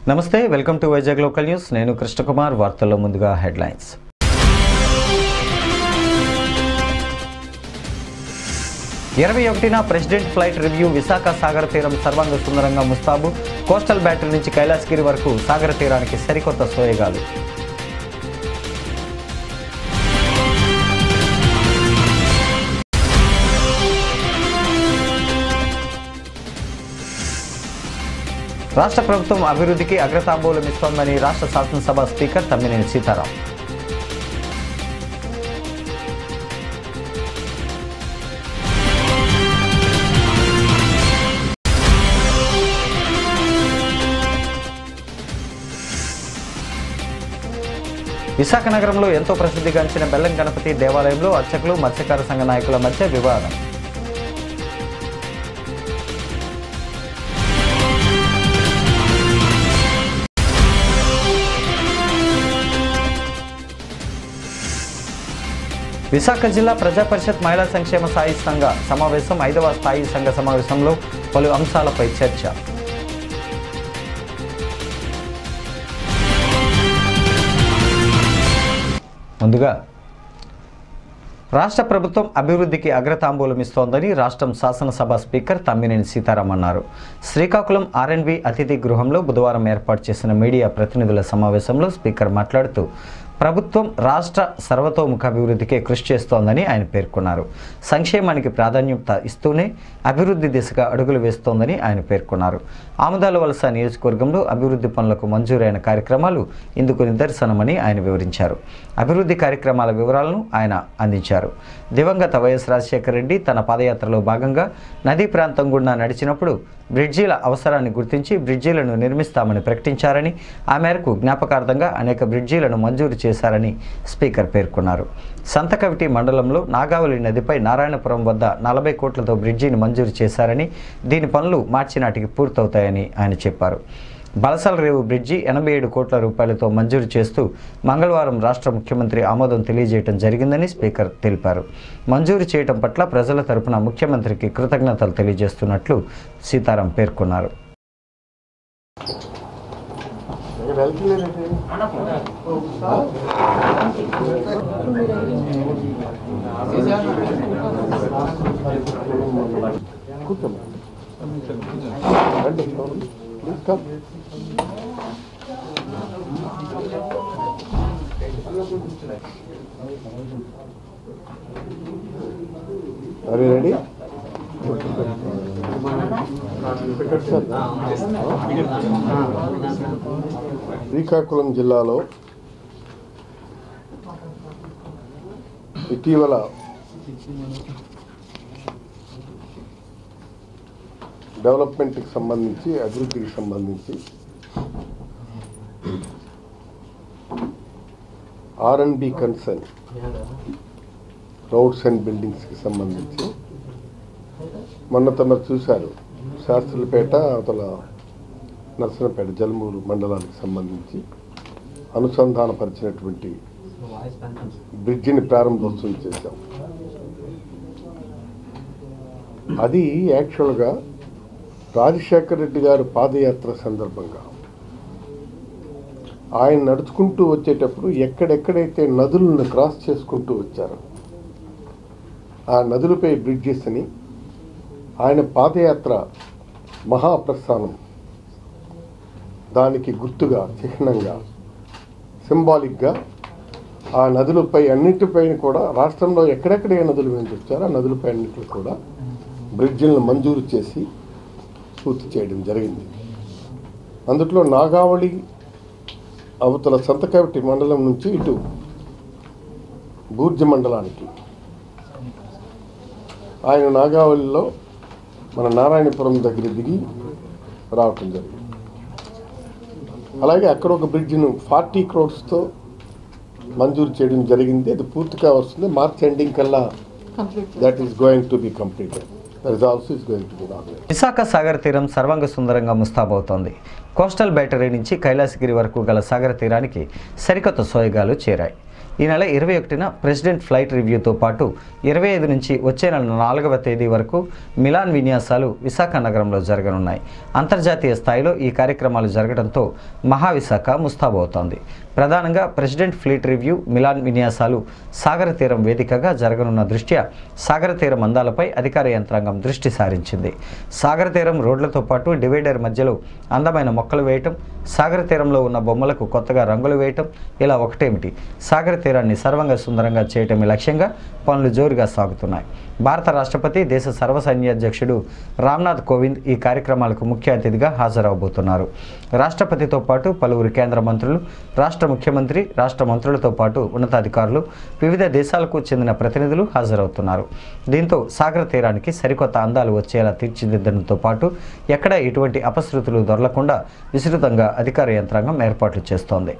నమస్తే welcome to Vizag local news నేను కృష్ణకుమార్ వార్తల్లో ముందుగా హెడ్లైన్స్ ఇరవై ఒకటిన ప్రెసిడెంట్ ఫ్లైట్ రివ్యూ విశాఖ సాగర తీరం సర్వాంగ సుందరంగా ముస్తాబు కోస్టల్ బ్యాటరీ నుంచి కైలాసగిరి వరకు సాగర తీరానికి సరికొత్త సోయగాలు రాష్ట్ర ప్రభుత్వం అభివృద్ధికి అగ్రతాంబూలం ఇస్తోందని రాష్ట్ర శాసనసభ స్పీకర్ తమ్మినేని సీతారాం విశాఖ నగరంలో ఎంతో ప్రసిద్ధిగాంచిన బెల్లం గణపతి దేవాలయంలో అర్చకులు మత్స్యకార సంఘ నాయకుల మధ్య వివాదం విశాఖ జిల్లా ప్రజా పరిషత్ మహిళా సంక్షేమ స్థాయి సంఘ సమావేశం ఐదవ స్థాయి సంఘ సమావేశంలో పలు అంశాలపై చర్చ ముందుగా రాష్ట్ర ప్రభుత్వం అభివృద్ధికి అగ్రతాంబూలం ఇస్తోందని రాష్ట్రం శాసనసభ స్పీకర్ తమ్మినేని సీతారాం అన్నారు శ్రీకాకుళం ఆర్ఎన్బి అతిథి గృహంలో బుధవారం ఏర్పాటు చేసిన మీడియా ప్రతినిధుల సమావేశంలో స్పీకర్ మాట్లాడుతూ ప్రభుత్వం రాష్ట్ర సర్వతోముఖాభివృద్ధికే కృషి చేస్తోందని ఆయన పేర్కొన్నారు సంక్షేమానికి ప్రాధాన్యత ఇస్తూనే అభివృద్ధి దిశగా అడుగులు వేస్తోందని ఆయన పేర్కొన్నారు ఆముదాల వలస నియోజకవర్గంలో అభివృద్ధి పనులకు మంజూరైన కార్యక్రమాలు ఇందుకు నిదర్శనమని ఆయన వివరించారు అభివృద్ధి కార్యక్రమాల వివరాలను ఆయన అందించారు దివంగత వైఎస్ రాజశేఖర రెడ్డి తన పాదయాత్రలో భాగంగా నదీ ప్రాంతం గుండా నడిచినప్పుడు బ్రిడ్జీల అవసరాన్ని గుర్తించి బ్రిడ్జీలను నిర్మిస్తామని ప్రకటించారని ఆ మేరకు జ్ఞాపకార్థంగా అనేక బ్రిడ్జీలను మంజూరు చేశారని స్పీకర్ పేర్కొన్నారు సంతకవిటి మండలంలో నాగావళి నదిపై నారాయణపురం వద్ద నలభై కోట్లతో బ్రిడ్జిని మంజూరు చేశారని దీని పనులు మార్చి నాటికి పూర్తవుతాయని ఆయన చెప్పారు బలసల రేవు బ్రిడ్జి ఎనభై ఏడు కోట్ల రూపాయలతో మంజూరు చేస్తూ మంగళవారం రాష్ట్ర ముఖ్యమంత్రి ఆమోదం తెలియజేయడం జరిగిందని స్పీకర్ తెలిపారు మంజూరు చేయడం పట్ల ప్రజల తరపున ముఖ్యమంత్రికి కృతజ్ఞతలు తెలియజేస్తున్నట్లు సీతారాం పేర్కొన్నారు Are you ready? శ్రీకాకుళం జిల్లాలో ఇటీవల డెవలప్మెంట్కి సంబంధించి అభివృద్ధికి సంబంధించి ఆర్ఎన్బి కన్సర్న్ రోడ్స్ అండ్ బిల్డింగ్స్కి సంబంధించి మొన్న తమరు చూశారు శాస్త్రులపేట అవతల నర్సనపేట జలమూరు మండలానికి సంబంధించి అనుసంధానపరిచినటువంటి బ్రిడ్జిని ప్రారంభోత్సవం చేశాం అది యాక్చువల్గా రాజశేఖర రెడ్డి గారు పాదయాత్ర సందర్భంగా ఆయన నడుచుకుంటూ వచ్చేటప్పుడు ఎక్కడెక్కడైతే నదులను క్రాస్ చేసుకుంటూ వచ్చారో ఆ నదులపై బ్రిడ్జెస్ని ఆయన పాదయాత్ర మహాప్రస్థానం దానికి గుర్తుగా చిహ్నంగా సింబాలిక్గా ఆ నదులపై అన్నిటిపైన కూడా రాష్ట్రంలో ఎక్కడెక్కడ ఏ నదులు వెంచి వచ్చారో ఆ నదులపై అన్నింటిలో కూడా బ్రిడ్జిలను మంజూరు చేసి పూర్తి చేయడం జరిగింది అందుట్లో నాగావళి అవతల సంతకవిటి మండలం నుంచి ఇటు బూర్జ మండలానికి ఆయన నాగావళిలో మన నారాయణపురం దగ్గర దిగి రావటం జరిగింది అలాగే అక్కడ ఒక బ్రిడ్జ్ను ఫార్టీ క్రోడ్స్తో మంజూరు చేయడం జరిగింది అది పూర్తిగా వస్తుంది మార్చ్ ఎండింగ్ కల్లా that is going to be completed that is also is going to be nominate Visakha సాగర్ తీరం సర్వాంగ సుందరంగా ముస్తాబవుతోంది కోస్టల్ బ్యాటరీ నుంచి కైలాసగిరి వరకు గల సాగర తీరానికి సరికొత్త సోయగాలు చేరాయి ఈ నెల ఇరవై ఒకటిన ప్రెసిడెంట్ ఫ్లైట్ రివ్యూతో పాటు ఇరవై ఐదు నుంచి వచ్చే నెల నాలుగవ తేదీ వరకు మిలాన్ విన్యాసాలు విశాఖ నగరంలో జరగనున్నాయి అంతర్జాతీయ స్థాయిలో ఈ కార్యక్రమాలు జరగడంతో మహావిశాఖ ముస్తాబవుతోంది ప్రధానంగా ప్రెసిడెంట్ ఫ్లీట్ రివ్యూ మిలాన్ విన్యాసాలు సాగర తీరం వేదికగా జరగనున్న దృష్ట్యా సాగర తీరం అందాలపై అధికార యంత్రాంగం దృష్టి సారించింది సాగర తీరం రోడ్లతో పాటు డివైడర్ మధ్యలో అందమైన మొక్కలు వేయటం సాగర తీరంలో ఉన్న బొమ్మలకు కొత్తగా రంగులు వేయటం ఇలా ఒకటేమిటి సాగర తీరాన్ని సర్వంగా సుందరంగా చేయటమే లక్ష్యంగా పనులు జోరుగా సాగుతున్నాయి భారత రాష్ట్రపతి దేశ సర్వసైన్యాధ్యక్షుడు రామ్నాథ్ కోవింద్ ఈ కార్యక్రమాలకు ముఖ్య అతిథిగా హాజరవబోతున్నారు రాష్ట్రపతితో పాటు పలువురు కేంద్ర మంత్రులు రాష్ట్ర ముఖ్యమంత్రి రాష్ట్ర మంత్రులతో పాటు ఉన్నతాధికారులు వివిధ దేశాలకు చెందిన ప్రతినిధులు హాజరవుతున్నారు దీంతో సాగర తీరానికి సరికొత్త అందాలు వచ్చేలా తీర్చిదిద్దడంతో పాటు ఎక్కడ ఎటువంటి అపశృతులు దొరలకుండా విస్తృతంగా అధికార యంత్రాంగం ఏర్పాట్లు చేస్తోంది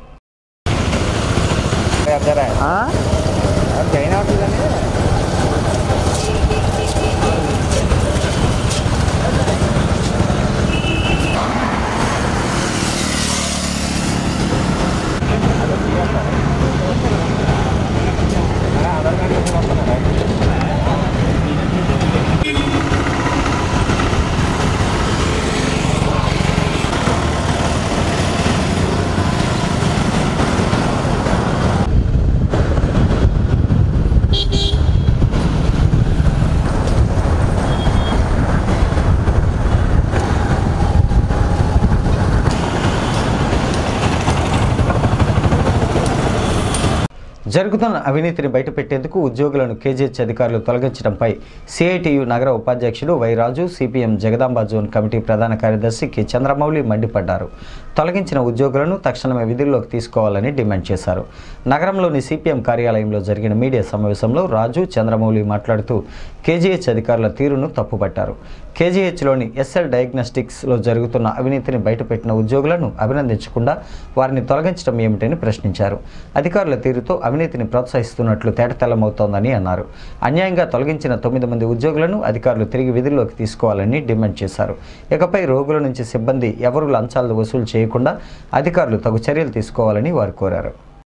జరుగుతున్న అవినీతిని బయటపెట్టేందుకు ఉద్యోగులను కేజీహెచ్ అధికారులు తొలగించడంపై సిఐటియు నగర ఉపాధ్యక్షుడు Y Raju CPM Jagadamba zone committee ప్రధాన కార్యదర్శి కె చంద్రమౌళి మండిపడ్డారు తొలగించిన ఉద్యోగులను తక్షణమే విధుల్లోకి తీసుకోవాలని డిమాండ్ చేశారు నగరంలోని సిపిఎం కార్యాలయంలో జరిగిన మీడియా సమావేశంలో రాజు చంద్రమౌళి మాట్లాడుతూ కేజీహెచ్ అధికారుల తీరును తప్పుపట్టారు కేజీహెచ్లోని ఎస్ఎల్ డయాగ్నోస్టిక్స్లో జరుగుతున్న అవినీతిని బయటపెట్టిన ఉద్యోగులను అభినందించకుండా వారిని తొలగించడం ఏమిటని ప్రశ్నించారు అధికారుల తీరుతో అవినీతిని ప్రోత్సహిస్తున్నట్లు తేటతెల్లమవుతోందని అన్నారు అన్యాయంగా తొలగించిన తొమ్మిది మంది ఉద్యోగులను అధికారులు తిరిగి విధుల్లోకి తీసుకోవాలని డిమాండ్ చేశారు ఇకపై రోగుల నుంచి సిబ్బంది ఎవరూ లంచాలు వసూలు చేయకుండా అధికారులు తగు చర్యలు తీసుకోవాలని వారు కోరారు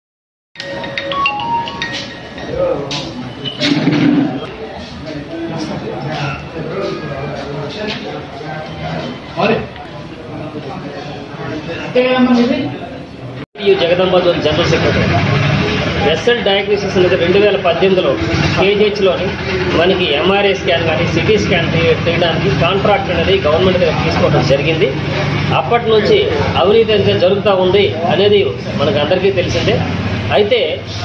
ఈ Jagadamba zone general secretary SL diagnosis అనేది రెండు వేల పద్దెనిమిదిలో కేజీహెచ్లోని మనకి ఎంఆర్ఐ స్కాన్ కానీ సిటీ స్కాన్ తీ- తీయడానికి కాంట్రాక్ట్ అనేది గవర్నమెంట్ దగ్గర తీసుకోవడం జరిగింది అప్పటి నుంచి అవినీతి అయితే జరుగుతూ ఉంది అనేది మనకు అందరికీ తెలిసిందే అయితే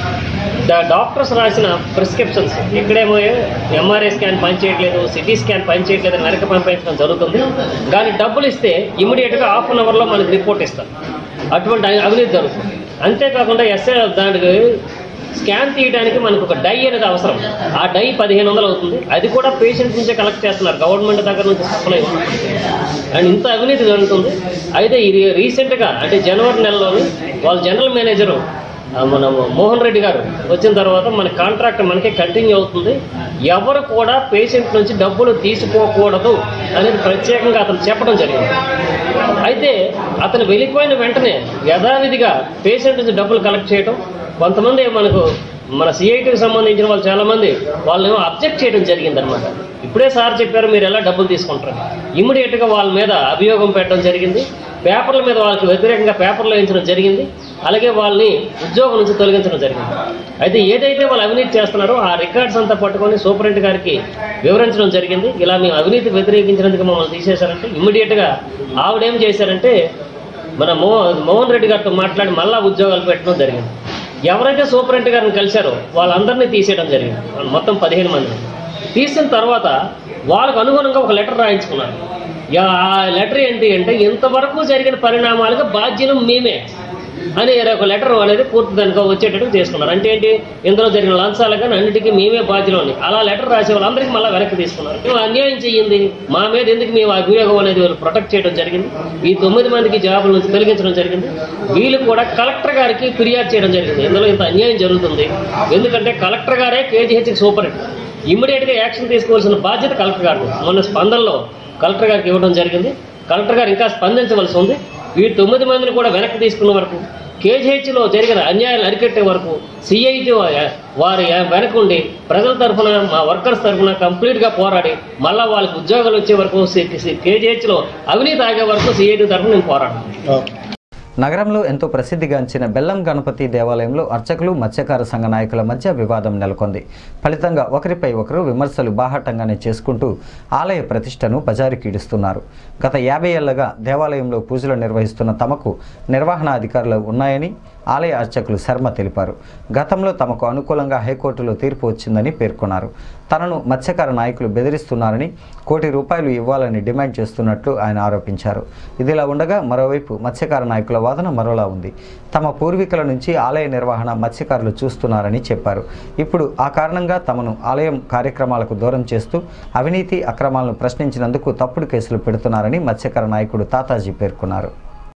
డా- డాక్టర్స్ రాసిన ప్రిస్క్రిప్షన్స్ ఇక్కడేమో ఎంఆర్ఐ స్కాన్ పనిచేయట్లేదు సిటీ స్కాన్ పనిచేయట్లేదు అని వెనక పంపించడం జరుగుతుంది కానీ డబ్బులు ఇస్తే ఇమీడియట్గా హాఫ్ అన్ అవర్లో మనకి రిపోర్ట్ ఇస్తారు అటువంటి అవి- అవినీతి జరుగుతుంది అంతేకాకుండా ఎస్ఏ దానికి స్కాన్ తీయడానికి మనకు ఒక డై అనేది అవసరం ఆ డై పదిహేను వందలు అవుతుంది అది కూడా పేషెంట్ నుంచే కలెక్ట్ చేస్తున్నారు గవర్నమెంట్ దగ్గర నుంచి సప్లై అండ్ ఇంత అవినీతి జరుగుతుంది అయితే ఇది రీసెంట్గా అంటే జనవరి నెలలోని వాళ్ళ జనరల్ మేనేజరు ఆ, మన మోహన్ రెడ్డి గారు వచ్చిన తర్వాత మన కాంట్రాక్ట్ మనకే కంటిన్యూ అవుతుంది ఎవరు కూడా పేషెంట్ నుంచి డబ్బులు తీసుకోకూడదు అనేది ప్రత్యేకంగా అతను చెప్పడం జరిగింది అయితే అతను వెళ్ళిపోయిన వెంటనే యథావిధిగా పేషెంట్ నుంచి డబ్బులు కలెక్ట్ చేయడం కొంతమంది మనకు మన సిఐటికి సంబంధించిన వాళ్ళు చాలామంది వాళ్ళని అబ్జెక్ట్ చేయడం జరిగిందనమాట ఇప్పుడే సార్ చెప్పారు మీరు ఎలా డబ్బులు తీసుకుంటారు ఇమ్మీడియట్గా వాళ్ళ మీద అభియోగం పెట్టడం జరిగింది పేపర్ల మీద వాళ్ళకి వ్యతిరేకంగా పేపర్లు వేయించడం జరిగింది అలాగే వాళ్ళని ఉద్యోగం నుంచి తొలగించడం జరిగింది అయితే ఏదైతే వాళ్ళు అవినీతి చేస్తున్నారో ఆ రికార్డ్స్ అంతా పట్టుకొని సూపరింటెండెంట్ గారికి వివరించడం జరిగింది ఇలా మేము అవినీతి వ్యతిరేకించినందుకు మమ్మల్ని తీసేశారంటే ఇమ్మీడియట్గా ఆవిడేం చేశారంటే మన మో మోహన్ రెడ్డి గారితో మాట్లాడి మళ్ళా ఉద్యోగాలు పెట్టడం జరిగింది ఎవరైతే సూపరింటెండెంట్ గారిని కలిశారో వాళ్ళందరినీ తీసేయడం జరిగింది మొత్తం పదిహేను మంది తీసిన తర్వాత వాళ్ళకు అనుగుణంగా ఒక లెటర్ రాయించుకున్నారు యా- ఆ లెటర్ ఏంటి అంటే ఇంతవరకు జరిగిన పరిణామాలకు బాధ్యులు మేమే అని ఒక లెటర్ అనేది పూర్తి దానికి వచ్చేటట్టు చేసుకున్నారు అంటే ఏంటి ఇందులో జరిగిన లంచాలు కానీ అన్నిటికీ మేమే బాధ్యులు అని అలా లెటర్ రాసే వాళ్ళందరికీ మళ్ళీ వెనక్కి తీసుకున్నారు మేము అన్యాయం చెయ్యింది మా మీద ఎందుకు మేము అభియోగం అనేది వాళ్ళు ప్రొటెక్ట్ చేయడం జరిగింది ఈ తొమ్మిది మందికి జాబుల నుంచి తొలగించడం జరిగింది వీళ్ళు కూడా కలెక్టర్ గారికి ఫిర్యాదు చేయడం జరిగింది ఇందులో ఇంత అన్యాయం జరుగుతుంది ఎందుకంటే కలెక్టర్ గారే కేజీహెచ్కి సూపర్ ఇమ్మీడియట్గా యాక్షన్ తీసుకోవాల్సిన బాధ్యత కలెక్టర్ గారు మొన్న స్పందనలో కలెక్టర్ గారికి ఇవ్వడం జరిగింది కలెక్టర్ గారు ఇంకా స్పందించవలసి ఉంది ఈ తొమ్మిది మందిని కూడా వెనక్కి తీసుకున్న వరకు కేజీహెచ్లో జరిగిన అన్యాయాలు అరికట్టే వరకు సిఐటి వారి వెనకుండి ప్రజల తరఫున మా వర్కర్స్ తరఫున కంప్లీట్గా పోరాడి మళ్ళా వాళ్ళకి ఉద్యోగాలు వచ్చే వరకు కేజీహెచ్లో అవినీతి ఆగే వరకు సిఐటి తరఫున నేను పోరాడాను నగరంలో ఎంతో ప్రసిద్ధిగాంచిన బెల్లం గణపతి దేవాలయంలో అర్చకులు మత్స్యకార సంఘ నాయకుల మధ్య వివాదం నెలకొంది ఫలితంగా ఒకరిపై ఒకరు విమర్శలు బాహాటంగానే చేసుకుంటూ ఆలయ ప్రతిష్టను బజారుకీడుస్తున్నారు గత యాభై ఏళ్లుగా దేవాలయంలో పూజలు నిర్వహిస్తున్న తమకు నిర్వహణ అధికారులు ఉన్నాయని ఆలయ అర్చకులు శర్మ తెలిపారు గతంలో తమకు అనుకూలంగా హైకోర్టులో తీర్పు వచ్చిందని పేర్కొన్నారు తనను మత్స్యకార నాయకులు బెదిరిస్తున్నారని కోటి రూపాయలు ఇవ్వాలని డిమాండ్ చేస్తున్నట్లు ఆయన ఆరోపించారు ఇదిలా ఉండగా మరోవైపు మత్స్యకార నాయకుల వాదన మరోలా ఉంది తమ పూర్వీకుల నుంచి ఆలయ నిర్వహణ మత్స్యకారులు చూస్తున్నారని చెప్పారు ఇప్పుడు ఆ కారణంగా తమను ఆలయం కార్యక్రమాలకు దూరం చేస్తూ అవినీతి అక్రమాలను ప్రశ్నించినందుకు తప్పుడు కేసులు పెడుతున్నారని మత్స్యకార నాయకుడు తాతాజీ పేర్కొన్నారు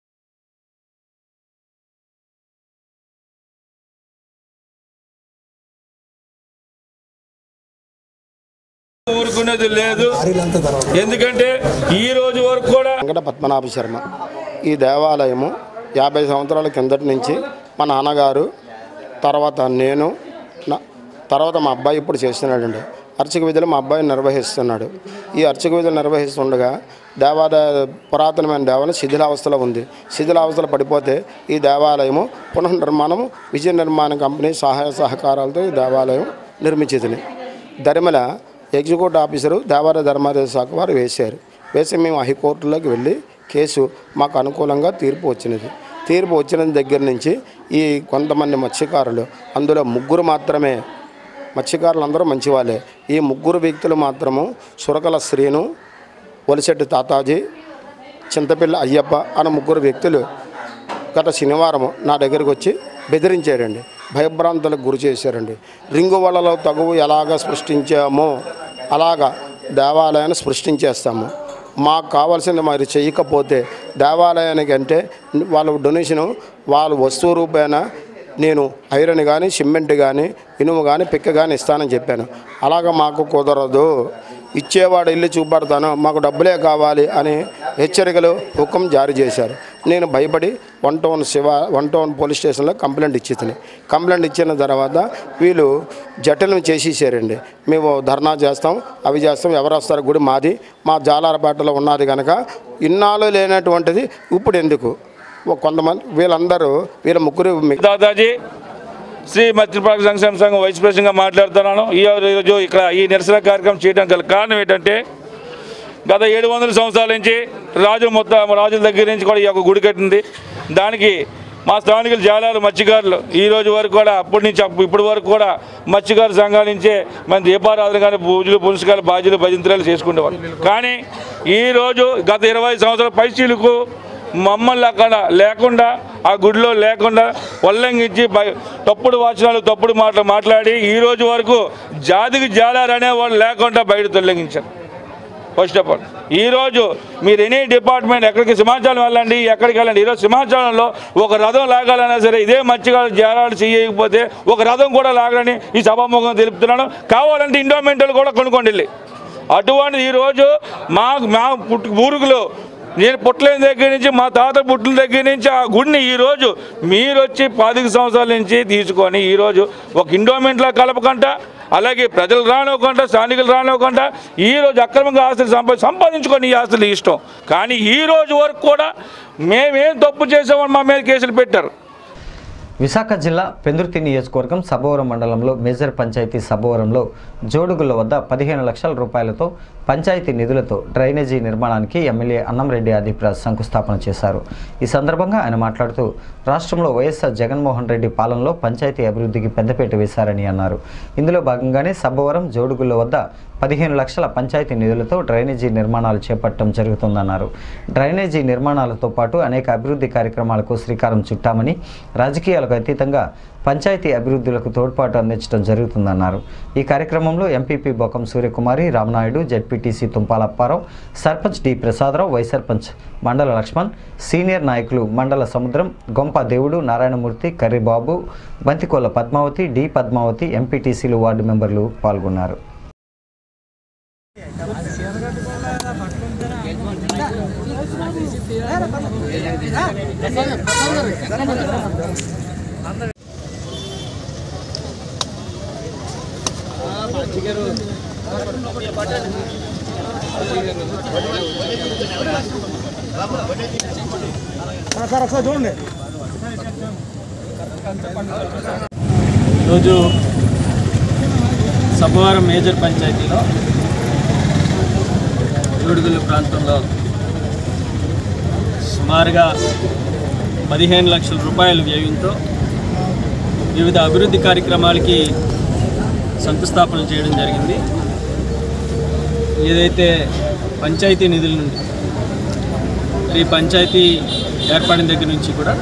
ఊరుకునేది లేదు ఎందుకంటే ఈ రోజు వరకు కూడా వెంకట పద్మనాభ శర్మ ఈ దేవాలయము యాభై సంవత్సరాల కిందటి నుంచి మా నాన్నగారు తర్వాత నేను నా తర్వాత మా అబ్బాయి ఇప్పుడు చేస్తున్నాడండి అర్చక విధులు మా అబ్బాయి నిర్వహిస్తున్నాడు ఈ అర్చక విధులు నిర్వహిస్తుండగా దేవాలయ పురాతనమైన దేవాలయం శిథిలావస్థలో ఉంది శిథిలావస్థలో పడిపోతే ఈ దేవాలయము పునర్నిర్మాణం విజయ నిర్మాణ కంపెనీ సహాయ సహకారాలతో ఈ దేవాలయం నిర్మించింది దరిమల ఎగ్జిక్యూటివ్ ఆఫీసరు దేవాలయ ధర్మాదాయ శాఖ వారు వేశారు వేసి మేము హైకోర్టులోకి వెళ్ళి కేసు మాకు అనుకూలంగా తీర్పు వచ్చినది తీర్పు వచ్చిన దగ్గర నుంచి ఈ కొంతమంది మత్స్యకారులు అందులో ముగ్గురు మాత్రమే మత్స్యకారులు అందరూ మంచివాళ్ళే ఈ ముగ్గురు వ్యక్తులు మాత్రము సురకల శ్రీను ఒలిశెట్టి తాతాజీ చింతపిల్ల అయ్యప్ప అన్న ముగ్గురు వ్యక్తులు గత శనివారం నా దగ్గరికి వచ్చి బెదిరించారండి భయభ్రాంతులకు గురి చేశారండి రింగు వలలో తగువు ఎలాగ సృష్టించామో అలాగా దేవాలయాన్ని సృష్టించేస్తాము మాకు కావాల్సింది మరి చేయకపోతే దేవాలయానికి అంటే వాళ్ళ డొనేషను వాళ్ళ వస్తువు రూపేణ నేను ఐరన్ కానీ సిమెంట్ కానీ ఇనుము కానీ పిక్క కానీ ఇస్తానని చెప్పాను అలాగ మాకు కుదరదు ఇచ్చేవాడు ఇల్లు చూపెడతాను మాకు డబ్బులే కావాలి అని హెచ్చరికలు హుకం జారీ చేశారు నేను భయపడి one town Shiva one town police స్టేషన్లో కంప్లైంట్ ఇచ్చేది కంప్లైంట్ ఇచ్చిన తర్వాత వీళ్ళు జటిలం చేసేసారండి మేము ధర్నా చేస్తాం అవి చేస్తాం ఎవరు వస్తారు గుడి మాది మా జాలారపేటలో ఉన్నది కనుక ఇన్నాళ్ళు లేనటువంటిది ఇప్పుడు ఎందుకు ఓ కొంతమంది వీళ్ళందరూ వీళ్ళ ముగ్గురు మి- దాదాజీ శ్రీ మత్స్యపాక సంక్షేమ సంఘం వైస్ ప్రెసిడెంట్గా మాట్లాడుతున్నాను ఈ రోజు ఇక్కడ ఈ నిరసన కార్యక్రమం చేయడానికి గల కారణం ఏంటంటే గత ఏడు వందల సంవత్సరాల నుంచి రాజుల మొత్తం రాజుల దగ్గర నుంచి కూడా ఈ యొక్క గుడి కట్టింది దానికి మా స్థానికులు జాలాలు మత్స్యకారులు ఈ రోజు వరకు కూడా అప్పటి నుంచి అప్పు- ఇప్పటి వరకు కూడా మత్స్యకారు సంఘాల నుంచే మన దీపారాధన కానీ పూజలు పునస్కారాలు బాధ్యులు భజంత్రాలు చేసుకునేవారు కానీ ఈ రోజు గత ఇరవై సంవత్సరాల పైచీలకు మమ్మల్ని లేకుండా లేకుండా ఆ గుడిలో లేకుండా ఉల్లంఘించి బయ- తప్పుడు వాచనాలు తప్పుడు మాటలు మాట్లాడి ఈ రోజు వరకు జాతికి జాలారు అనేవాళ్ళు లేకుండా బయట తొలగించారు ఫస్ట్ ఆఫ్ ఆల్ ఈరోజు మీరు ఎనీ డిపార్ట్మెంట్ ఎక్కడికి సింహాచలం వెళ్ళండి ఎక్కడికి వెళ్ళండి ఈరోజు సింహాచలంలో ఒక రథం లాగాలన్నా సరే ఇదే మత్స్యకారులు జారాలు చేయకపోతే ఒక రథం కూడా లాగాలని ఈ సభాముఖం తెలుపుతున్నాను కావాలంటే ఇండోమెంటల్ కూడా కొనుక్కోండి వెళ్ళి అటువంటిది ఈరోజు మా మా పుట్టు ఊరుకులు నేను పుట్టలేని దగ్గర నుంచి మా తాత పుట్టిన దగ్గర నుంచి ఆ గుడిని ఈరోజు మీరు వచ్చి పాతిక సంవత్సరాల నుంచి తీసుకొని ఈరోజు ఒక ఇండోమెంట్లో కలపకుండా అలాగే ప్రజలు రానివ్వకుండా స్థానికులు రానివ్వకుండా ఈ రోజు అక్రమంగా ఆస్తులు సంపా సంపాదించుకొని ఈ ఆస్తులు ఇష్టం కానీ ఈ రోజు వరకు కూడా మేమేం తప్పు చేసామని మా మీద కేసులు పెట్టారు విశాఖ జిల్లా పెందుర్తి నియోజకవర్గం సభవరం మండలంలో మేజర్ పంచాయతీ సభవరంలో జోడుగుల వద్ద పదిహేను లక్షల రూపాయలతో పంచాయతీ నిధులతో డ్రైనేజీ నిర్మాణానికి ఎమ్మెల్యే అన్నంరెడ్డి ఆదిప్రాజ్ శంకుస్థాపన చేశారు ఈ సందర్భంగా ఆయన మాట్లాడుతూ రాష్ట్రంలో వైఎస్ఆర్ జగన్మోహన్ రెడ్డి పాలనలో పంచాయతీ అభివృద్ధికి పెద్దపీట వేశారని అన్నారు ఇందులో భాగంగానే సబ్బవరం జోడుగుల వద్ద పదిహేను లక్షల పంచాయతీ నిధులతో డ్రైనేజీ నిర్మాణాలు చేపట్టడం జరుగుతుందన్నారు డ్రైనేజీ నిర్మాణాలతో పాటు అనేక అభివృద్ధి కార్యక్రమాలకు శ్రీకారం చుట్టామని రాజకీయాలకు అతీతంగా పంచాయతీ అభివృద్ధులకు తోడ్పాటు అందించడం జరుగుతుందన్నారు ఈ కార్యక్రమంలో MPP Bokam Suryakumari Ramanaidu ZPTC Tumpala Apparao sarpanch D Prasadarao vice sarpanch మండల లక్ష్మణ్ సీనియర్ నాయకులు మండల సముద్రం గొంప దేవుడు నారాయణమూర్తి కర్రిబాబు బంతికోల పద్మావతి డి పద్మావతి ఎంపీటీసీలు వార్డు మెంబర్లు పాల్గొన్నారు ఈరోజు సబ్బవరం మేజర్ పంచాయతీలో ఏడుగుల ప్రాంతంలో సుమారుగా పదిహేను లక్షల రూపాయల వ్యయంతో వివిధ అభివృద్ధి కార్యక్రమాలకి శంకుస్థాపన చేయడం జరిగింది ఏదైతే పంచాయతీ నిధుల నుండి మరి ఈ పంచాయతీ ఏర్పడిన దగ్గర నుంచి కూడా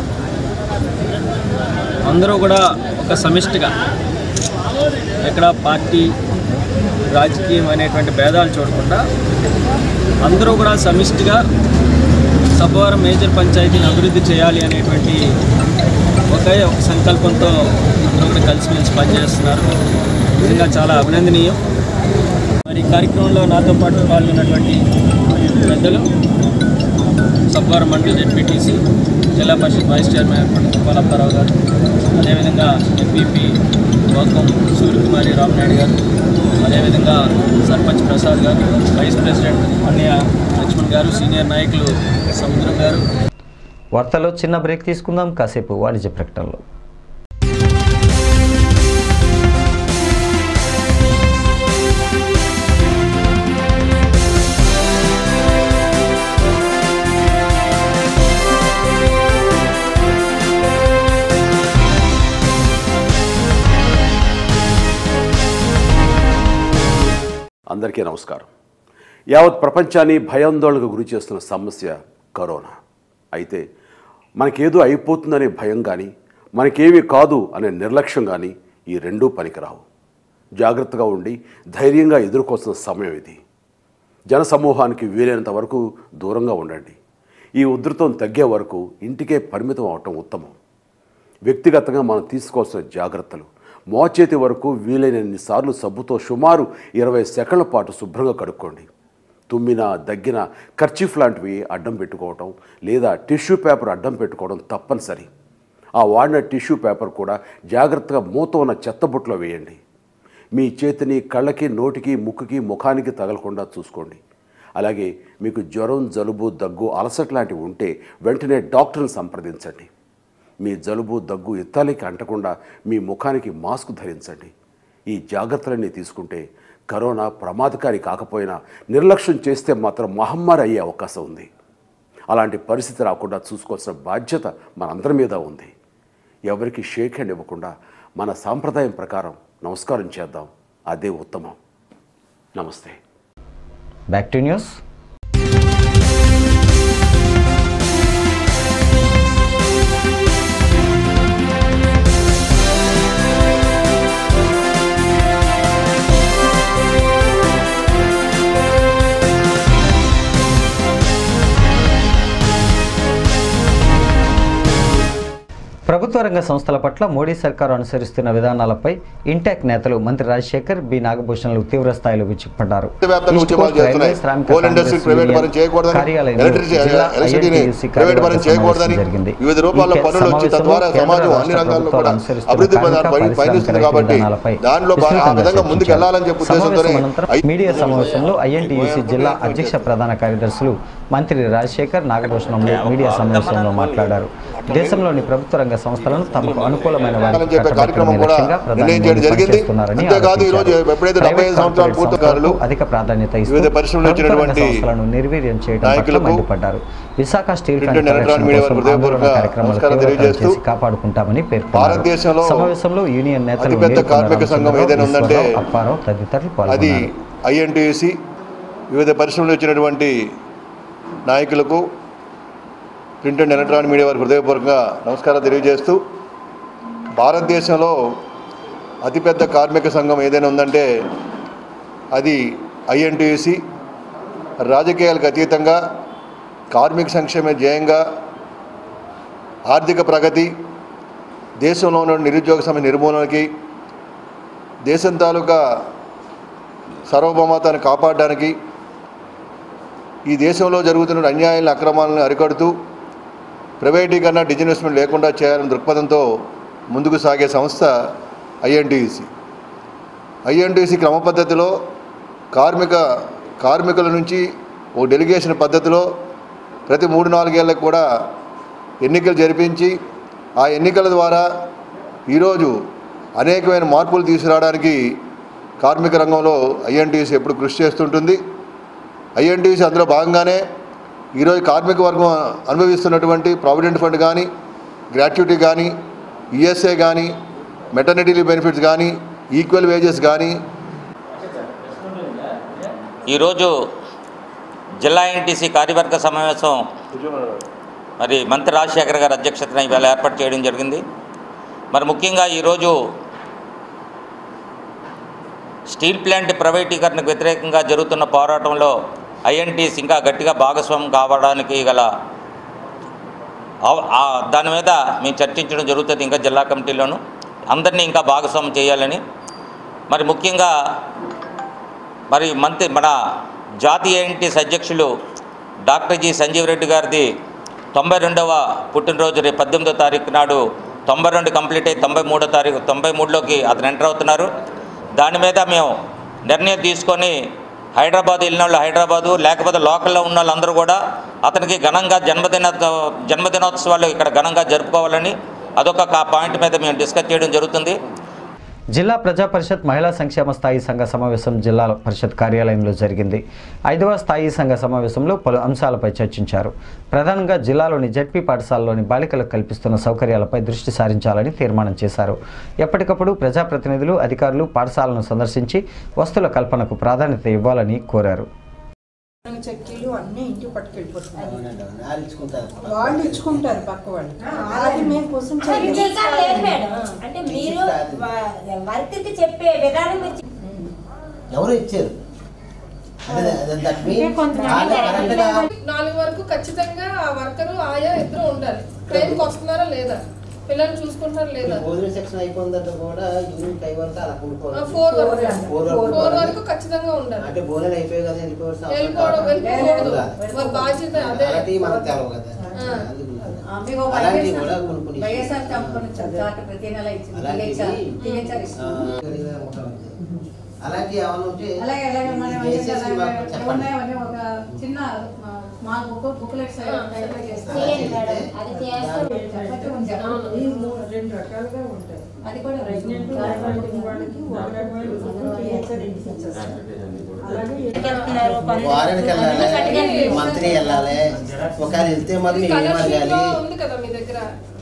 అందరూ కూడా ఒక సమిష్టిగా ఎక్కడ పార్టీ రాజకీయం అనేటువంటి భేదాలు చూడకుండా అందరూ కూడా సమిష్టిగా సబ్బవరం మేజర్ పంచాయతీని అభివృద్ధి చేయాలి అనేటువంటి ఒకే ఒక సంకల్పంతో అందరూ కూడా కలిసిమెలిసి పనిచేస్తున్నారు నిజంగా చాలా అభినందనీయం మరి ఈ కార్యక్రమంలో నాతో పాటు పాల్గొన్నటువంటి పెద్దలు సబ్బవరం మండలి జెడ్పీటీసీ జిల్లా పరిషత్ వైస్ చైర్మన్ గోపాలప్పారావు గారు అదేవిధంగా ఎంపీపీ గౌతమ్ సూర్యకుమారి రామనాయుడు గారు అదేవిధంగా సర్పంచ్ ప్రసాద్ గారు వైస్ ప్రెసిడెంట్ అన్నయ్య లక్ష్మణ్ గారు సీనియర్ నాయకులు సముద్రం గారు వార్తలో చిన్న బ్రేక్ తీసుకుందాం కాసేపు వాణిజ్య ప్రకటనలో అందరికీ నమస్కారం యావత్ ప్రపంచాన్ని భయాందోళనకు గురి చేస్తున్న సమస్య కరోనా అయితే మనకేదో అయిపోతుందనే భయం కానీ మనకేమీ కాదు అనే నిర్లక్ష్యం కానీ ఈ రెండూ పనికిరావు జాగ్రత్తగా ఉండి ధైర్యంగా ఎదుర్కోవాల్సిన సమయం ఇది జనసమూహానికి వీలైనంత వరకు దూరంగా ఉండండి ఈ ఉధృతం తగ్గే వరకు ఇంటికే పరిమితం అవటం ఉత్తమం వ్యక్తిగతంగా మనం తీసుకోవాల్సిన జాగ్రత్తలు మోచేతి వరకు వీలైనన్ని సార్లు సబ్బుతో సుమారు ఇరవై సెకండ్ల పాటు శుభ్రంగా కడుక్కోండి తుమ్మిన దగ్గిన కర్చీఫ్ లాంటివి అడ్డం పెట్టుకోవటం లేదా టిష్యూ పేపర్ అడ్డం పెట్టుకోవడం తప్పనిసరి ఆ వాడిన టిష్యూ పేపర్ కూడా జాగ్రత్తగా మూత ఉన్న చెత్తబుట్టలో వేయండి మీ చేతిని కళ్ళకి నోటికి ముక్కుకి ముఖానికి తగలకుండా చూసుకోండి అలాగే మీకు జ్వరం జలుబు దగ్గు అలసట లాంటివి ఉంటే వెంటనే డాక్టర్ని సంప్రదించండి మీ జలుబు దగ్గు ఇత్తాలికి అంటకుండా మీ ముఖానికి మాస్క్ ధరించండి ఈ జాగ్రత్తలన్నీ తీసుకుంటే కరోనా ప్రమాదకారి కాకపోయినా నిర్లక్ష్యం చేస్తే మాత్రం మహమ్మారి అయ్యే అవకాశం ఉంది అలాంటి పరిస్థితి రాకుండా చూసుకోవాల్సిన బాధ్యత మనందరి మీద ఉంది ఎవరికి షేక్ హ్యాండ్ ఇవ్వకుండా మన సాంప్రదాయం ప్రకారం నమస్కారం చేద్దాం అదే ఉత్తమం నమస్తే బ్యాక్ టు న్యూస్ ప్రభుత్వ రంగ సంస్థల పట్ల మోడీ సర్కారు అనుసరిస్తున్న విధానాలపై ఇంటాక్ నేతలు మంత్రి రాజశేఖర్ బి నాగభూషణలు తీవ్ర స్థాయిలో విచ్చిపడ్డారు వ్యాప్తంగా ఈస్ట్ ఉద్యమాలు కోస్ట్ రైల్వే చేస్తున్నాయి. శ్రామిక కోల్ ఇండస్ట్రీ కాంగ్రెస్ ప్రైవేట్ పరం యూనియన్ చేయకూడదని, కార్యాలయంలో ఎలక్ట్రిసి- జిల్లా ఎలక్ట్రిసిటీని INTUC ప్రైవేట్ పరం కార్యవర్గ చేయకూడదని, సమావేశం జరిగింది. వివిధ రూపాల్లో ఈ పన్నులు వచ్చి సమావేశంలో తద్వారా కేంద్ర సమాజం అన్ని రాష్ట్ర రంగాల్లో ప్రభుత్వాలు కూడా అనుసరిస్తున్న అభివృద్ధి కార్మిక, పదాలు పై- పయనిస్తుంది పారిశ్రామిక కాబట్టి విధానాలపై దానిలో బా- ఆ విస్తృతంగా విధంగా ముందుకు చర్చించారు. వెళ్ళాలని చెప్పి ఉద్దేశంతోనే సమావేశం అనంతరం ఐ- మీడియా సమావేశంలో ఐఎన్టీయూసీ జిల్లా అధ్యక్ష ప్రధాన కార్యదర్శులు మంత్రి రాజశేఖర్ నాగభూషణంలో మీడియా సమావేశంలో మాట్లాడారు దేశంలోని ప్రభుత్వ రంగ సంస్థలను తమకు అనుకూలమైన వారికి అని చెప్పే కట్టబెట్టడమే కార్యక్రమం కూడా లక్ష్యంగా ప్రధాని నిర్ణయం చేయడం మోదీ జరిగింది. పనిచేస్తున్నారని అంతేకాదు ఈ రోజు ఆరోపించారు. ఎప్పుడైతే డెబ్బై ఐదు ప్రైవేట్ సంవత్సరాలు కార్పొరేట్ పూర్తకారులు సంస్థలకు అధిక ప్రాధాన్యత ఇస్తూ వివిధ పరిశ్రమలు ప్రభుత్వ రంగ వచ్చినటువంటి సంస్థలను నిర్వీర్యం చేయడం పట్ల నాయకులకు మండిపడ్డారు Visakha steel print plant and electronic పరిరక్షణ మీడియా కోసం వారికి ఆందోళన హృదయపూర్వక కార్యక్రమాలు నమస్కారం తీవ్రతరం తెలియజేస్తూ చేసి కాపాడుకుంటామని పేర్కొన్నారు భారతదేశంలో సమావేశంలో యూనియన్ నేతలు అతిపెద్ద నీలకొండ కార్మిక సంఘం రామచంద్రరావు, ఏదైనా ఉందంటే ఈశ్వరరావు, అప్పారావు తదితరులు అది పాల్గొన్నారు ఐఎన్టీయూసి వివిధ పరిశ్రమలు వచ్చినటువంటి నాయకులకు ప్రింట్ అండ్ ఎలక్ట్రానిక్ మీడియా వారికి హృదయపూర్వకంగా నమస్కారం తెలియజేస్తూ భారతదేశంలో అతిపెద్ద కార్మిక సంఘం ఏదైనా ఉందంటే అది ఐఎన్టీయూసి రాజకీయాలకు అతీతంగా కార్మిక సంక్షేమ ధ్యేయంగా ఆర్థిక ప్రగతి దేశంలో ఉన్న నిరుద్యోగ సమస్య నిర్మూలనకి దేశం తాలూకా సార్వభౌమతాన్ని కాపాడడానికి ఈ దేశంలో జరుగుతున్న అన్యాయాలను అక్రమాలను అరికడుతూ ప్రైవేటీకరణ డిజిన్వెస్ట్మెంట్ లేకుండా చేయాలనే దృక్పథంతో ముందుకు సాగే సంస్థ ఐఎన్టీసీ ఐఎన్టీసీ క్రమ పద్ధతిలో కార్మిక కార్మికుల నుంచి ఓ డెలిగేషన్ పద్ధతిలో ప్రతి మూడు నాలుగేళ్లకు కూడా ఎన్నికలు జరిపించి ఆ ఎన్నికల ద్వారా ఈరోజు అనేకమైన మార్పులు తీసుకురావడానికి కార్మిక రంగంలో ఐఎన్టీసీ ఎప్పుడు కృషి చేస్తుంటుంది ఐఎన్టీసీ అందులో భాగంగానే ఈరోజు కార్మిక వర్గం అనుభవిస్తున్నటువంటి ప్రావిడెంట్ ఫండ్ కానీ గ్రాట్యుటీ కానీ ఈఎస్ఏ కానీ మెటర్నిటీ లీవ్ బెనిఫిట్స్ కానీ ఈక్వల్ వేజెస్ కానీ ఈరోజు జిల్లా ఎన్టీసీ కార్యవర్గ సమావేశం మరి మంత్రి రాజశేఖర్ గారి అధ్యక్షతన ఇవాళ ఏర్పాటు చేయడం జరిగింది మరి ముఖ్యంగా ఈరోజు స్టీల్ ప్లాంట్ ప్రైవేటీకరణకు వ్యతిరేకంగా జరుగుతున్న పోరాటంలో ఐఎన్టీస్ ఇంకా గట్టిగా భాగస్వామ్యం కావడానికి గల అవ- ఆ దాని మీద మేము చర్చించడం జరుగుతుంది ఇంకా జిల్లా కమిటీలోను అందరినీ ఇంకా భాగస్వామ్యం చేయాలని మరి ముఖ్యంగా మరి మంత్రి మన జాతీయ ఎన్టీఎస్ అధ్యక్షులు డాక్టర్ జి సంజీవ్ రెడ్డి గారిది తొంభై రెండవ పుట్టినరోజు రేపు పద్దెనిమిదో తారీఖు నాడు తొంభై రెండు కంప్లీట్ అయ్యి తొంభై మూడో తారీఖు తొంభై మూడులోకి అతను ఎంటర్ అవుతున్నారు దాని మీద మేము నిర్ణయం తీసుకొని హైదరాబాద్ వెళ్ళిన వాళ్ళు హైదరాబాదు లేకపోతే లోకల్లో ఉన్న వాళ్ళందరూ కూడా అతనికి ఘనంగా జన్మదిన జన్మదినోత్సవాలు ఇక్కడ ఘనంగా జరుపుకోవాలని అదొక కా- పాయింట్ మీద మేము డిస్కస్ చేయడం జరుగుతుంది జిల్లా ప్రజా పరిషత్ మహిళా సంక్షేమ స్థాయి సంఘ సమావేశం జిల్లా పరిషత్ కార్యాలయంలో జరిగింది ఐదవ స్థాయి సంఘ సమావేశంలో పలు అంశాలపై చర్చించారు ప్రధానంగా జిల్లాలోని జడ్పీ పాఠశాలలోని బాలికలకు కల్పిస్తున్న సౌకర్యాలపై దృష్టి సారించాలని తీర్మానం చేశారు ఎప్పటికప్పుడు ప్రజాప్రతినిధులు అధికారులు పాఠశాలను సందర్శించి వస్తువుల కల్పనకు ప్రాధాన్యత ఇవ్వాలని కోరారు చెక్కీలు అన్నీ ఇంటికి పట్టుకెళ్ళిపోతున్నారు వాళ్ళు ఇచ్చుకుంటారు పక్క వాళ్ళు అది మేము కోసం అది మీకు లేదు మేడం. అంటే మీరు వర్క్కి చెప్పే విధానం మీరు చెప్- ఎవరు ఇచ్చారు అదే అదే దట్ అంటే మీన్స్ కొంతమంది కరెక్ట్గా నాలుగు వరకు ఖచ్చితంగా ఆ వర్కరు ఆయా ఇద్దరు ఉండాలి ట్రైన్కి వస్తున్నారా లేదా పిల్లల్ని చూసుకుంటారా లేదా భోజన సెక్షన్ అయిపోయిందంటే కూడా యూనిట్ ఫైవ్ వరకు అలా కొనుక్కోవాలి ఫోర్ వరకు ఫోర్ ఫోర్ వరకు వరకు ఖచ్చితంగా ఉండాలి అంటే భోజనం అయిపోయి కదా వెళ్ళిపోవాల్సిన అవసరం వెళ్ళిపోవడం వెళ్ళిపోకూడదు కాదు. మరి బాధ్యత అదే అలాంటివి మనకు తెలవు కదా ఆ. అందుకు అలాంటివి కూడా కొనుక్కుని వైఎస్ఆర్ కంపెనీ చార్ట్ ప్రతి నెల ఇచ్చింది అలాంటివి టీహెచ్ఆర్ ఆ, ఇస్తుంది అలాంటివి ఏమైనా ఉంటే అలాగే అలాగే మనం ఏం చేసేసి చేయాలి? మాకు చెప్పండి ఏమున్నాయో ఒక చిన్న స్మాల్ బుక్ బుక్లెట్స్ టైప్ చేస్తాం చేయండి మేడం. అది చేస్తాం. చెప్పచ్చు కొంచెం. ఈ మూడు రెండు రకాలుగా ఉంటాయి అది కూడా ప్రెగ్నెంట్ వాళ్ళకి వాళ్ళకి వాళ్ళకి అలాగే వెళ్తున్నారు, కొంతమంది వారానికి వెళ్ళాలి మంత్లీ వెళ్ళాలి ఒకవేళ వెళ్తే మాత్రం మేము ఏం అడగాలి ఉంది కదా మీ దగ్గర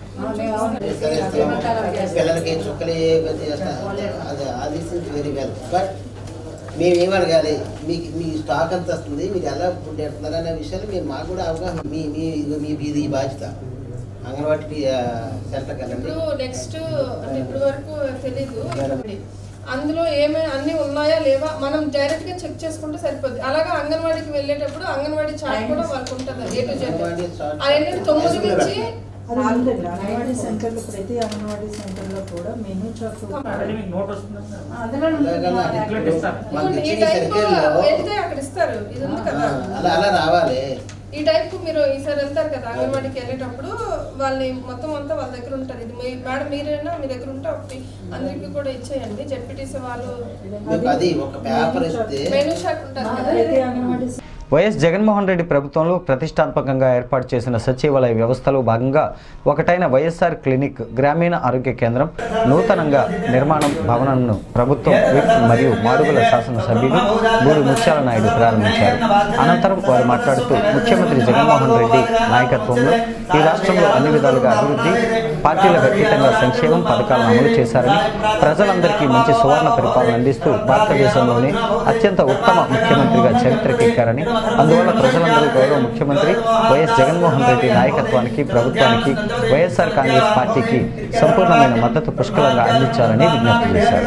పిల్లలకి చుక్కలు ఏ గతి చేస్తా అది అది వెరీ వెల్ బట్ మేము ఏం అడగాలి మీకు మీ స్టాక్ ఎంత వస్తుంది మీరు ఎలా ఫుడ్ పెడుతున్నారు అనే విషయాలు మీరు మాకు కూడా అవగాహన మీ మీ మీ ఇది ఈ బాధ్యత అంగన్వాడీ సెంటర్కి వెళ్ళండి ఇప్పుడు నెక్స్ట్ అంటే ఇప్పుడు వరకు తెలీదు అందులో ఏమైనా అన్ని ఉన్నాయా లేవా మనం డైరెక్ట్ గా చెక్ చేసుకుంటే సరిపోద్ది అలాగా అంగన్వాడీకి వెళ్ళేటప్పుడు అంగన్వాడీ చార్ట్ కూడా వాళ్ళకు ఉంటుంది A to Z anganwadi chart అవన్నీ తొమ్మిది నుంచి అది ఉందండి అంగన్వాడీ సెంటర్లో ప్రతి అంగన్వాడీ సెంటర్లో కూడా మెనూ చార్ట్ అందులో అలాగలా మాకు ఈ ఇచ్చిన టైప్ సర్కిల్లో వెళ్తే అక్కడ ఇస్తారు ఇది ఉంది కదా అలా అలా రావాలి ఈ టైప్ మీరు ఈసారి వెళ్తారు కదా అంగన్వాడికి వెళ్ళేటప్పుడు వాళ్ళని మొత్తం అంతా వాళ్ళ దగ్గర ఉంటారు ఇది మీ మేడం మీరైనా మీ దగ్గర ఉంటే ఒకటి అందరికి కూడా ఇచ్చేయండి జడ్పీటీసీ వాళ్ళు మీకు అది ఒక పేపర్ ఇస్తే మెనూ షాట్ ఉంటుంది కదా ప్రతి అంగన్వాడీ వైఎస్ జగన్మోహన్ రెడ్డి ప్రభుత్వంలో ప్రతిష్టాత్మకంగా ఏర్పాటు చేసిన సచివాలయ వ్యవస్థలో భాగంగా ఒకటైన వైఎస్ఆర్ క్లినిక్ గ్రామీణ ఆరోగ్య కేంద్రం నూతనంగా నిర్మాణం భవనంను ప్రభుత్వం విప్ మరియు మాడుగుల శాసనసభ్యులు బూరి ముత్యాల నాయుడు ప్రారంభించారు అనంతరం వారు మాట్లాడుతూ ముఖ్యమంత్రి జగన్మోహన్ రెడ్డి నాయకత్వంలో ఈ రాష్ట్రంలో అన్ని విధాలుగా అభివృద్ధి పార్టీలకు అతీతంగా సంక్షేమం పథకాలను అమలు చేశారని ప్రజలందరికీ మంచి సువర్ణ పరిపాలన అందిస్తూ భారతదేశంలోనే అత్యంత ఉత్తమ ముఖ్యమంత్రిగా చరిత్రకెక్కారని అందువల్ల ప్రజలందరూ గౌరవ ముఖ్యమంత్రి వైఎస్ జగన్మోహన్ రెడ్డి నాయకత్వానికి ప్రభుత్వానికి వైఎస్ఆర్ కాంగ్రెస్ పార్టీకి సంపూర్ణమైన మద్దతు పుష్కలంగా అందించాలని విజ్ఞప్తి చేశారు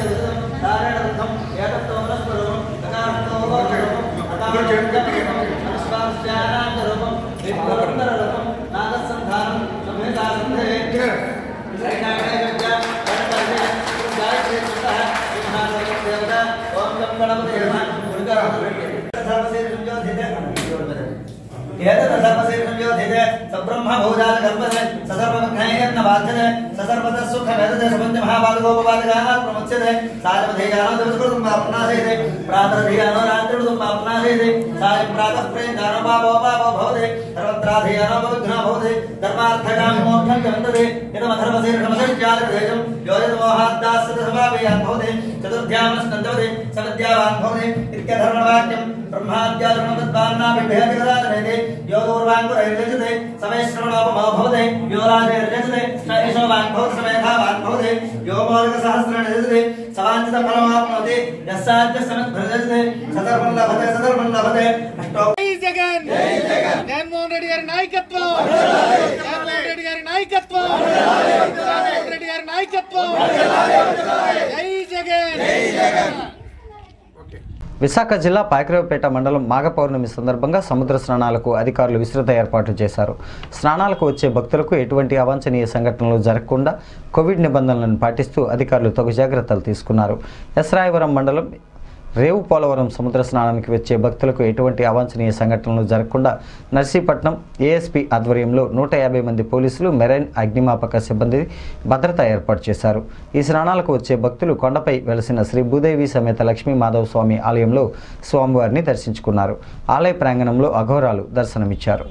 అధ్యయన జగన్మోహన్ రెడ్డి గారి నాయకత్వం జగన్మోహన్ రెడ్డి గారి నాయకత్వం జగన్మోహన్ రెడ్డి గారి నాయకత్వం జై జగన్ విశాఖ జిల్లా పాయకరావుపేట మండలం మాఘ పౌర్ణమి సందర్భంగా సముద్ర స్నానాలకు అధికారులు విస్తృత ఏర్పాట్లు చేశారు స్నానాలకు వచ్చే భక్తులకు ఎటువంటి అవాంఛనీయ సంఘటనలు జరగకుండా కోవిడ్ నిబంధనలను పాటిస్తూ అధికారులు తగు జాగ్రత్తలు తీసుకున్నారు ఎస్రాయవరం మండలం రేవు పోలవరం సముద్ర స్నానానికి వచ్చే భక్తులకు ఎటువంటి అవాంఛనీయ సంఘటనలు జరగకుండా నర్సీపట్నం ఏఎస్పీ ఆధ్వర్యంలో నూట యాభై మంది పోలీసులు మెరైన్ అగ్నిమాపక సిబ్బంది భద్రత ఏర్పాటు చేశారు ఈ స్నానాలకు వచ్చే భక్తులు కొండపై వెలసిన శ్రీ భూదేవి సమేత లక్ష్మీ మాధవ స్వామి ఆలయంలో స్వామివారిని దర్శించుకున్నారు ఆలయ ప్రాంగణంలో అఘోరాలు దర్శనమిచ్చారు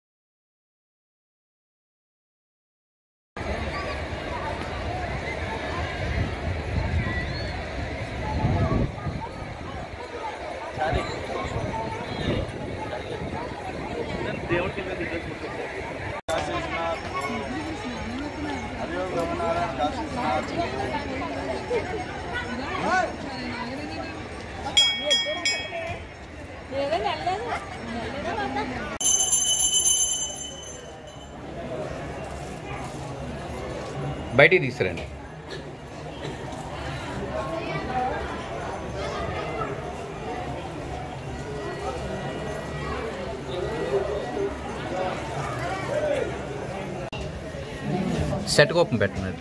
బయటికి తీసుకురండి సెట్ కోపం పెట్టండి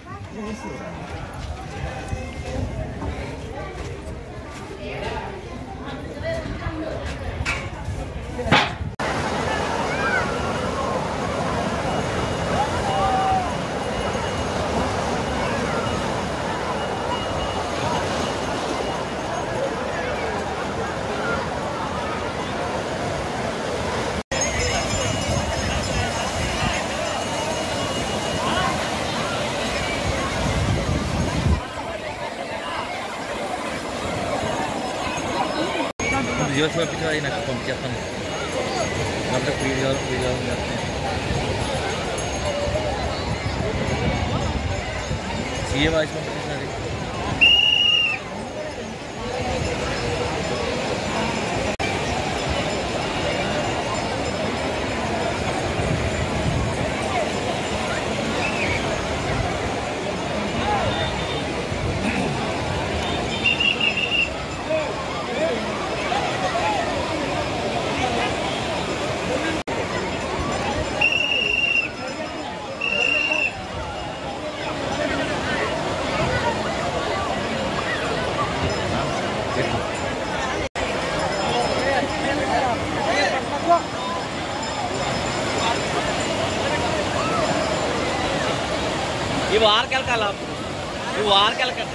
జియోస్ పంపించాలి అది నాకు పంపించేస్తాను లేకపోతే ఫ్రీ కావాలి ఫ్రీ కావాలి సీఏ వాయిస్ పంపించినది ఇవి ఆరుకెళ్ళకాల ఇవి ఆరుకెళ్ళకండి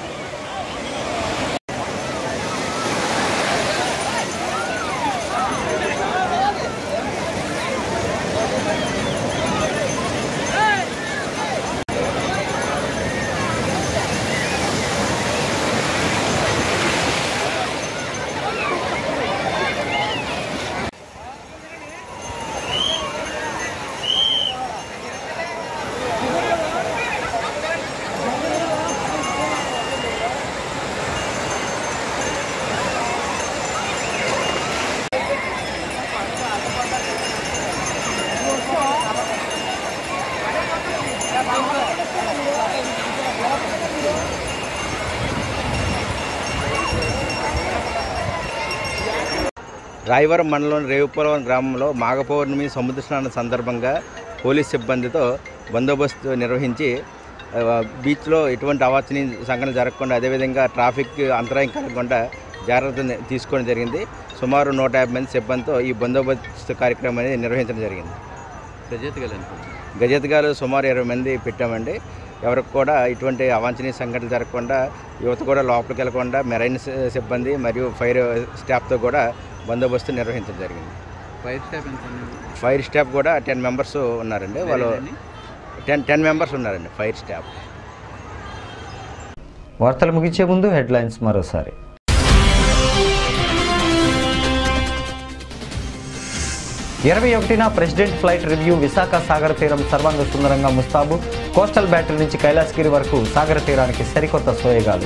జై రాయవరం మండలంలోని రేవుపురం గ్రామంలో మాఘ పౌర్ణమి సముద్ర స్నానం సందర్భంగా పోలీస్ సిబ్బందితో బందోబస్తు నిర్వహించి ఆ, బీచ్లో ఎటువంటి అవాంఛనీయ సంఘటన జరగకుండా అదేవిధంగా ట్రాఫిక్ అంతరాయం కలగకుండా జాగ్రత్త తీసుకోవడం జరిగింది సుమారు నూట యాభై మంది సిబ్బందితో ఈ బందోబస్తు కార్యక్రమం అనేది నిర్వహించడం జరిగింది గజెత్గాలు సుమారు ఇరవై మంది పెట్టామండి ఎవరికి కూడా ఇటువంటి అవాంఛనీయ సంఘటనలు జరగకుండా యువత కూడా లోపలికి వెళ్లకుండా మెరైన్ సి- సిబ్బంది మరియు ఫైర్ స్టాఫ్తో కూడా బందోబస్తు నిర్వహించడం జరిగింది ఫైర్ స్టాఫ్ ఎంత ఫైర్ స్టాఫ్ కూడా టెన్ మెంబర్స్ ఉన్నారండి వాళ్ళు ఎన్ని? టెన్ టెన్ మెంబర్స్ ఉన్నారండి ఫైర్ స్టాఫ్ వార్తలు ముగించే ముందు హెడ్లైన్స్ మరోసారి ఇరవై ఒకటిన ప్రెసిడెంట్ ఫ్లైట్ రివ్యూ విశాఖ సాగర తీరం సర్వాంగ సుందరంగా ముస్తాబు కోస్టల్ బ్యాటరీ నుంచి కైలాసగిరి వరకు సాగర తీరానికి సరికొత్త సోయగాలు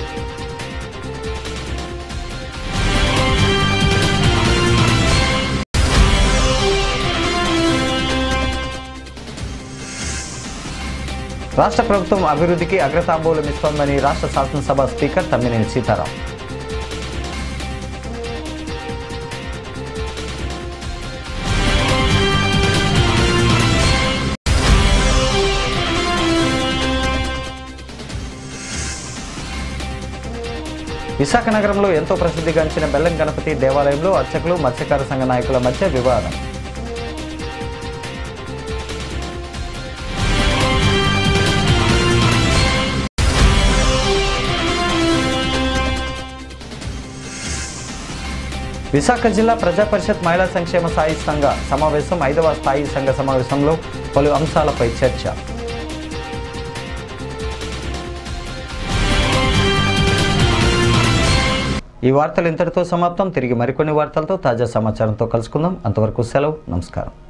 రాష్ట్ర ప్రభుత్వం అభివృద్ధికి అగ్రతాంబూలం ఇస్తోందని రాష్ట్ర శాసనసభ స్పీకర్ తమ్మినేని సీతారాం విశాఖ నగరంలో ఎంతో ప్రసిద్ధిగాంచిన బెల్లం గణపతి దేవాలయంలో అర్చకులు మత్స్యకార సంఘ నాయకుల మధ్య వివాదం విశాఖ జిల్లా ప్రజా పరిషత్ మహిళా సంక్షేమ స్థాయి సంఘ సమావేశం ఐదవ స్థాయి సంఘ సమావేశంలో పలు అంశాలపై చర్చ ఈ వార్తలు ఇంతటితో సమాప్తం తిరిగి మరికొన్ని వార్తలతో తాజా సమాచారంతో కలుసుకుందాం అంతవరకు సెలవు నమస్కారం